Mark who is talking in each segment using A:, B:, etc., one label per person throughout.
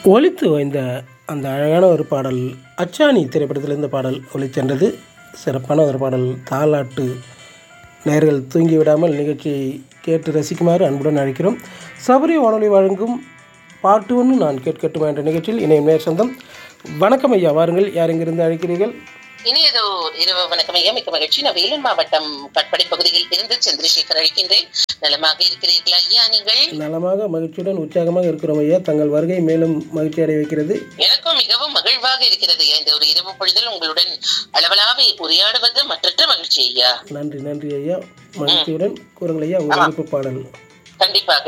A: ஒலித்து ஓய்ந்த அந்த அழகான ஒரு பாடல் அச்சாணி திரைப்படத்தில் இந்த பாடல் ஒலிச்சென்றது சிறப்பான ஒரு பாடல் தாலாட்டு நேர்கள் தூங்கி விடாமல் நிகழ்ச்சியை கேட்டு ரசிக்குமாறு அன்புடன் அழைக்கிறோம் சபரி வானொலி வழங்கும் பாட்டு ஒன்று நான் கேட்கட்டுமா என்ற நிகழ்ச்சியில் இணையும் நேர் சொந்தம் வணக்கம் ஐயா வாருங்கள் யார் எங்கிருந்து அழைக்கிறீர்கள்
B: இனியதோ இரவு வணக்கம் ஐயா மிக்க மகிழ்ச்சி நான் வேலூர் மாவட்டம் கட்படை பகுதியில் இருந்து சந்திரசேகர் அழைக்கின்றேன் நலமாக இருக்கிறீர்களா ஐயா நீங்கள்
A: நலமாக மகிழ்ச்சியுடன் உற்சாகமாக இருக்கிறோம் ஐயா தங்கள் வருகை மேலும் மகிழ்ச்சி அடைய வைக்கிறது
B: எனக்கும் மிகவும் மகிழ்வாக இருக்கிறது ஐயா இந்த ஒரு இரவு பொழுதில் உங்களுடன் அளவலாவே உரையாடுவது மற்றற்ற மகிழ்ச்சி ஐயா
A: நன்றி நன்றி ஐயா மகிழ்ச்சியுடன் கூறுங்கள் ஐயா ஒரு விருப்ப பாடல்
B: கண்டிப்பாக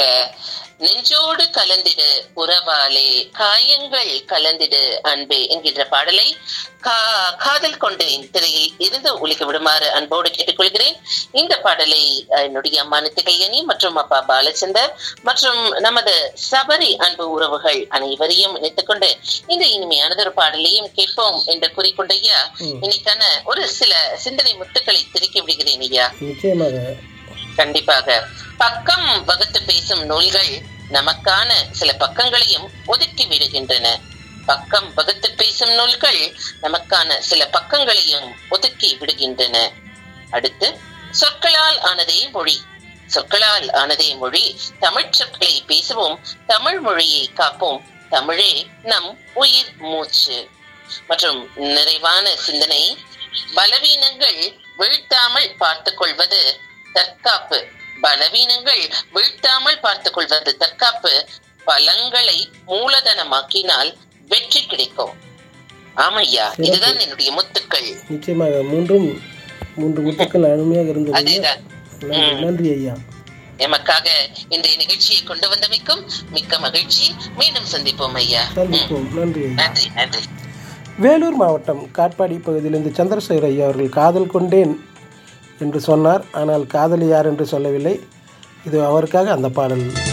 B: நெஞ்சோடு கலந்திடு உறவாலே காயங்கள் கலந்திடு அன்பே என்கின்ற பாடலை கா- காதல் கொண்டேன் திரையில் இருந்து ஒலிக்க விடுமாறு அன்போடு கேட்டுக்கொள்கிறேன் இந்த பாடலை அஹ், என்னுடைய அம்மா நித்திகையணி மற்றும் அப்பா பாலச்சந்தர் மற்றும் நமது சபரி அன்பு உறவுகள் அனைவரையும் இணைத்துக் கொண்டு இந்த இனிமையானதொரு பாடலையும் கேட்போம் என்று கூறிக்கொண்ட ஐயா
A: ம்.
B: இன்னைக்கான ஒரு சில சிந்தனை முத்துக்களை திருக்கி விடுகிறேன் ஐயா
A: நிச்சயமாக
B: கண்டிப்பாக பக்கம் வகுத்து பேசும் நூல்கள் நமக்கான சில பக்கங்களையும் ஒதுக்கி விடுகின்றன பக்கம் வகுத்து பேசும் நூல்கள் நமக்கான சில பக்கங்களையும் ஒதுக்கி விடுகின்றன அடுத்து சொற்களால் ஆனதே மொழி சொற்களால் ஆனதே மொழி தமிழ் சொற்களை பேசுவோம் தமிழ் மொழியை காப்போம் தமிழே நம் உயிர் மூச்சு மற்றும் நிறைவான சிந்தனை பலவீனங்கள் வீழ்த்தாமல் பார்த்துக் கொள்வது தற்காப்பு பலவீனங்கள் வீழ்த்தாமல் பார்த்துக் கொள்வது தற்காப்பு பலங்களை மூலதனமாக்கினால் வெற்றி கிடைக்கும் ஆமையா இதுதான் என்னுடைய முத்துக்கள்
A: நிச்சயமாக மூன்றும் மூன்று முத்துக்கள் அருமையாக இருந்தது ஐயா.
B: அதேதான்
A: நன்றி நன்றி ஐயா
B: எமக்காக இன்றைய நிகழ்ச்சியை கொண்டு வந்தமைக்கும் மிக்க மகிழ்ச்சி மீண்டும் சந்திப்போம் ஐயா ம்.
A: சந்திப்போம் நன்றி ஐயா
B: நன்றி நன்றி
A: வேலூர் மாவட்டம் காட்பாடி பகுதியிலிருந்து சந்திரசேகர் ஐயா அவர்கள் காதல் கொண்டேன் என்று சொன்னார் ஆனால் காதலி யார் என்று சொல்லவில்லை இது அவருக்காக அந்த பாடல்